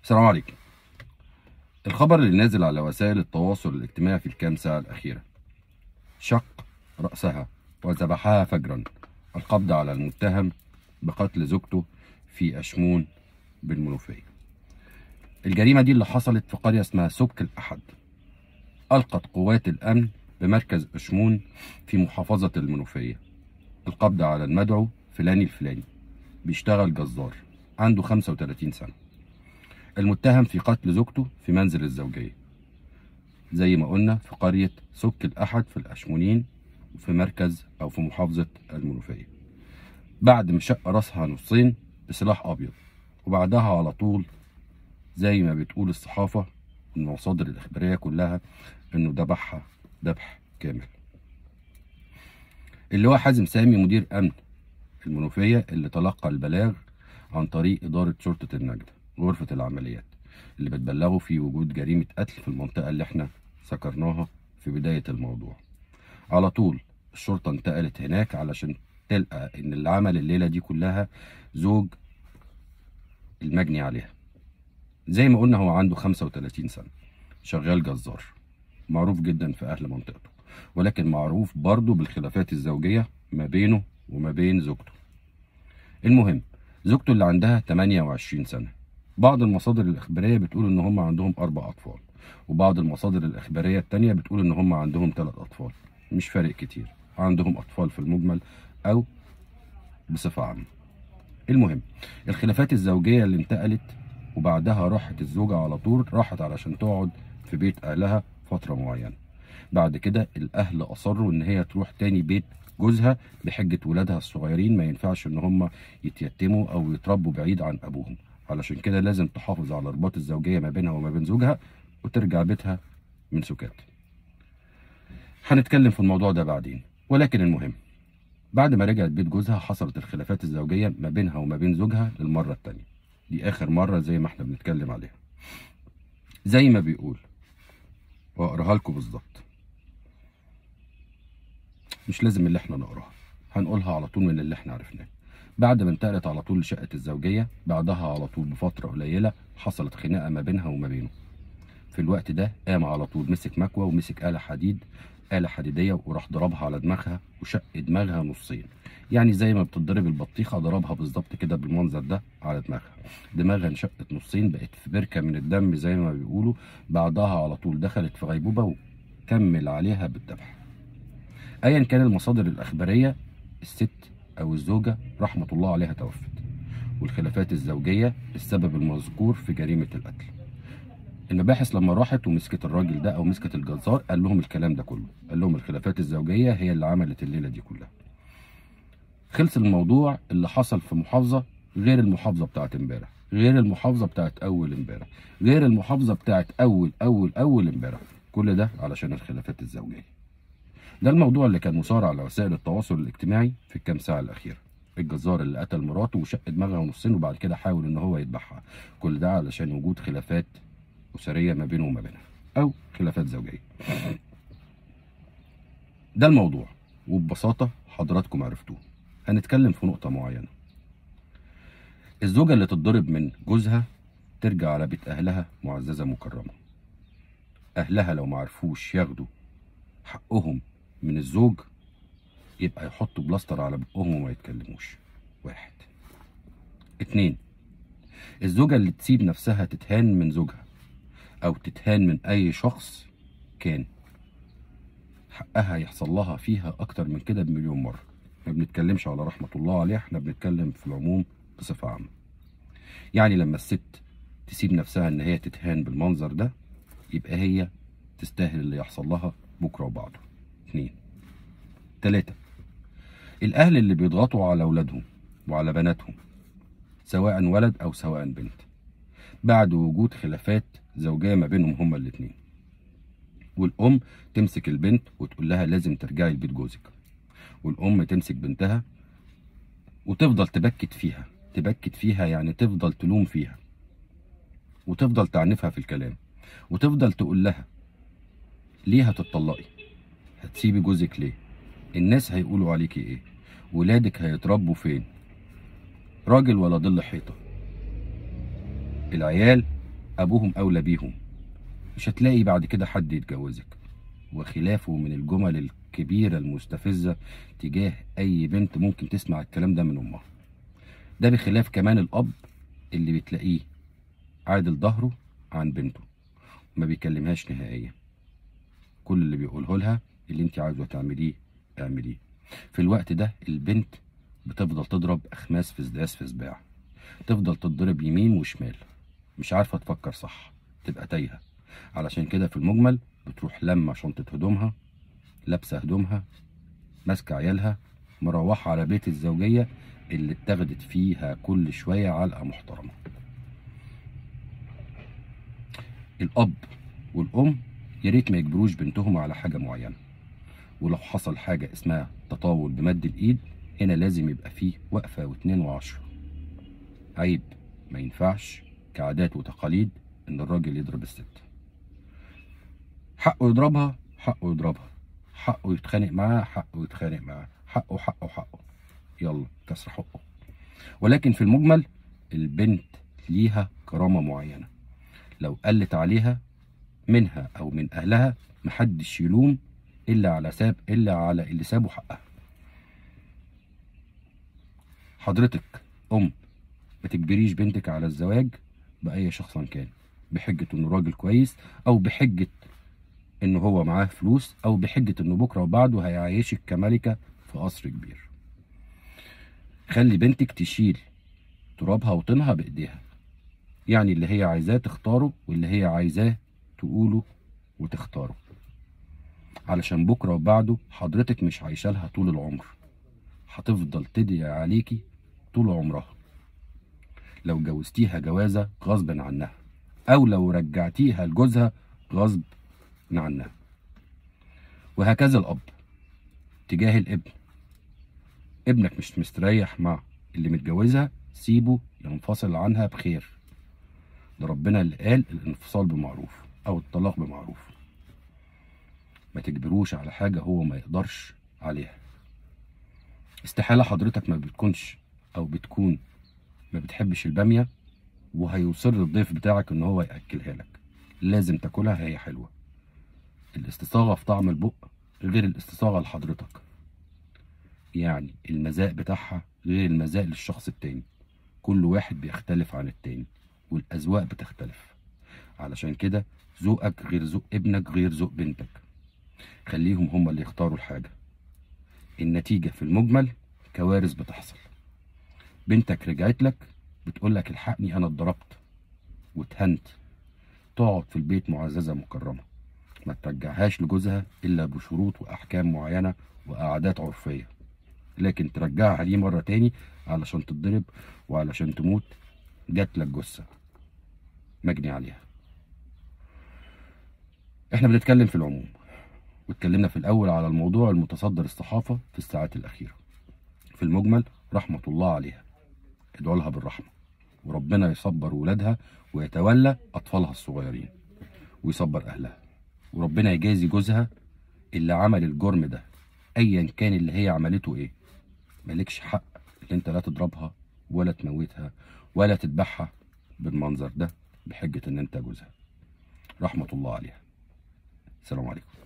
السلام عليكم الخبر اللي نازل على وسائل التواصل الاجتماعي في الكام ساعة الأخيرة شق رأسها وذبحها فجرا القبض على المتهم بقتل زوجته في أشمون بالمنوفية الجريمة دي اللي حصلت في قرية اسمها سبك الأحد ألقت قوات الأمن بمركز أشمون في محافظة المنوفية القبض على المدعو فلاني الفلاني بيشتغل جزار عنده 35 سنة المتهم في قتل زوجته في منزل الزوجية زي ما قلنا في قرية سك الأحد في الأشمونين في مركز أو في محافظة المنوفية بعد ما شق راسها نصين بسلاح أبيض وبعدها على طول زي ما بتقول الصحافة المصادر الإخبارية كلها إنه ذبحها ذبح كامل اللي هو حازم سامي مدير أمن المنوفية اللي تلقى البلاغ عن طريق إدارة شرطة النجدة غرفة العمليات اللي بتبلغوا في وجود جريمة قتل في المنطقة اللي احنا ذكرناها في بداية الموضوع على طول الشرطة انتقلت هناك علشان تلقى ان اللي عمل الليلة دي كلها زوج المجني عليها زي ما قلنا هو عنده 35 سنة شغال جزار معروف جدا في أهل منطقته ولكن معروف برضه بالخلافات الزوجية ما بينه وما بين زوجته المهم زوجته اللي عندها 28 سنة بعض المصادر الإخبارية بتقول إن هم عندهم أربع أطفال وبعض المصادر الإخبارية التانية بتقول إن هم عندهم ثلاث أطفال مش فارق كتير عندهم أطفال في المجمل أو بصفة عامة المهم الخلافات الزوجية اللي انتقلت وبعدها راحت الزوجة على طول راحت علشان تقعد في بيت أهلها فترة معينة بعد كده الأهل أصروا إن هي تروح تاني بيت جوزها بحجة ولادها الصغيرين ما ينفعش إن هم يتيتموا أو يتربوا بعيد عن أبوهم علشان كده لازم تحافظ على الارباط الزوجيه ما بينها وما بين زوجها وترجع بيتها من سكات هنتكلم في الموضوع ده بعدين ولكن المهم بعد ما رجعت بيت جوزها حصلت الخلافات الزوجيه ما بينها وما بين زوجها للمره التانية دي اخر مره زي ما احنا بنتكلم عليها زي ما بيقول واقراها لكم بالظبط مش لازم اللي احنا نقراها هنقولها على طول من اللي احنا عرفناه بعد ما انتقلت على طول لشقة الزوجية بعدها على طول بفترة قليلة حصلت خناقة ما بينها وما بينه في الوقت ده قام على طول مسك مكوى ومسك آلة حديد آلة حديدية وراح ضربها على دماغها وشق دماغها نصين يعني زي ما بتضرب البطيخة ضربها بالظبط كده بالمنظر ده على دماغها دماغها انشقت نصين بقت في بركة من الدم زي ما بيقولوا بعدها على طول دخلت في غيبوبة وكمل عليها بالذبح ايا كان المصادر الاخباريه الست او الزوجه رحمه الله عليها توفت والخلافات الزوجيه السبب المذكور في جريمه القتل المباحث لما راحت ومسكت الراجل ده او مسكت الجزار قال لهم الكلام ده كله قال لهم الخلافات الزوجيه هي اللي عملت الليله دي كلها خلص الموضوع اللي حصل في محافظه غير المحافظه بتاعت امبارح غير المحافظه بتاعت اول امبارح غير المحافظه بتاعت اول اول اول امبارح كل ده علشان الخلافات الزوجيه ده الموضوع اللي كان مثار على وسائل التواصل الاجتماعي في الكام ساعه الاخيره الجزار اللي قتل مراته وشق دماغها نصين وبعد كده حاول ان هو يذبحها كل ده علشان وجود خلافات اسريه ما بينه وما بينها او خلافات زوجيه ده الموضوع وببساطه حضراتكم عرفتوه هنتكلم في نقطه معينه الزوجه اللي تتضرب من جوزها ترجع على بيت اهلها معززه مكرمه اهلها لو معرفوش ياخدوا حقهم من الزوج يبقى يحطوا بلاستر على بقهم وما يتكلموش واحد اتنين الزوجة اللي تسيب نفسها تتهان من زوجها أو تتهان من أي شخص كان حقها يحصل لها فيها أكتر من كده بمليون مرة ما بنتكلمش على رحمة الله عليها احنا بنتكلم في العموم بصفة عامة يعني لما الست تسيب نفسها ان هي تتهان بالمنظر ده يبقى هي تستاهل اللي يحصل لها بكرة وبعده اتنين تلاتة الأهل اللي بيضغطوا على أولادهم وعلى بناتهم سواء ولد أو سواء بنت بعد وجود خلافات زوجية ما بينهم هما الاتنين والأم تمسك البنت وتقول لها لازم ترجعي لبيت جوزك والأم تمسك بنتها وتفضل تبكت فيها تبكت فيها يعني تفضل تلوم فيها وتفضل تعنفها في الكلام وتفضل تقول لها ليه هتطلقي هتسيبي جوزك ليه الناس هيقولوا عليكي ايه ولادك هيتربوا فين راجل ولا ظل حيطه العيال ابوهم اولى بيهم مش هتلاقي بعد كده حد يتجوزك وخلافه من الجمل الكبيرة المستفزة تجاه أي بنت ممكن تسمع الكلام ده من أمها ده بخلاف كمان الأب اللي بتلاقيه عادل ظهره عن بنته ما بيكلمهاش نهائيا كل اللي بيقوله لها اللي انت عاوزه تعمليه اعمليه في الوقت ده البنت بتفضل تضرب اخماس في سداس في سباع تفضل تضرب يمين وشمال مش عارفه تفكر صح تبقى تايهه علشان كده في المجمل بتروح لما شنطه هدومها لابسه هدومها ماسكه عيالها مروحه على بيت الزوجيه اللي اتاخدت فيها كل شويه علقه محترمه الاب والام يا ريت ما يجبروش بنتهم على حاجه معينه ولو حصل حاجه اسمها تطاول بمد الايد هنا لازم يبقى فيه وقفه واتنين وعشرة عيب ما ينفعش كعادات وتقاليد ان الراجل يضرب الست حقه يضربها حقه يضربها حقه يتخانق معاه حقه يتخانق معاه حقه حقه حقه يلا كسر حقه ولكن في المجمل البنت ليها كرامة معينة لو قلت عليها منها او من اهلها محدش يلوم الا على ساب الا على اللي سابوا حقها حضرتك ام ما تجبريش بنتك على الزواج باي شخص كان بحجه انه راجل كويس او بحجه ان هو معاه فلوس او بحجه انه بكره وبعده هيعيشك كملكه في قصر كبير خلي بنتك تشيل ترابها وطينها بايديها يعني اللي هي عايزاه تختاره واللي هي عايزاه تقوله وتختاره علشان بكره وبعده حضرتك مش عايشه لها طول العمر هتفضل تدعي عليكي طول عمرها لو جوزتيها جوازه غصب عنها او لو رجعتيها لجوزها غصب عنها وهكذا الاب تجاه الابن ابنك مش مستريح مع اللي متجوزها سيبه ينفصل عنها بخير ده ربنا اللي قال الانفصال بمعروف او الطلاق بمعروف ما تجبروش على حاجه هو ما يقدرش عليها استحاله حضرتك ما بتكونش او بتكون ما بتحبش الباميه وهيصر الضيف بتاعك ان هو ياكلها لك لازم تاكلها هي حلوه الاستصاغه في طعم البق غير الاستصاغه لحضرتك يعني المذاق بتاعها غير المذاق للشخص التاني كل واحد بيختلف عن التاني والاذواق بتختلف علشان كده ذوقك غير ذوق ابنك غير ذوق بنتك خليهم هما اللي يختاروا الحاجه النتيجه في المجمل كوارث بتحصل بنتك رجعت لك بتقول لك الحقني انا اتضربت واتهنت تقعد في البيت معززه مكرمه ما ترجعهاش لجوزها الا بشروط واحكام معينه وقعدات عرفيه لكن ترجعها ليه مره تاني علشان تتضرب وعلشان تموت جات لك جثه مجني عليها احنا بنتكلم في العموم واتكلمنا في الاول على الموضوع المتصدر الصحافه في الساعات الاخيره في المجمل رحمه الله عليها ادعوا لها بالرحمه وربنا يصبر ولادها ويتولى اطفالها الصغيرين ويصبر اهلها وربنا يجازي جوزها اللي عمل الجرم ده ايا كان اللي هي عملته ايه مالكش حق ان انت لا تضربها ولا تموتها ولا تذبحها بالمنظر ده بحجه ان انت جوزها رحمه الله عليها السلام عليكم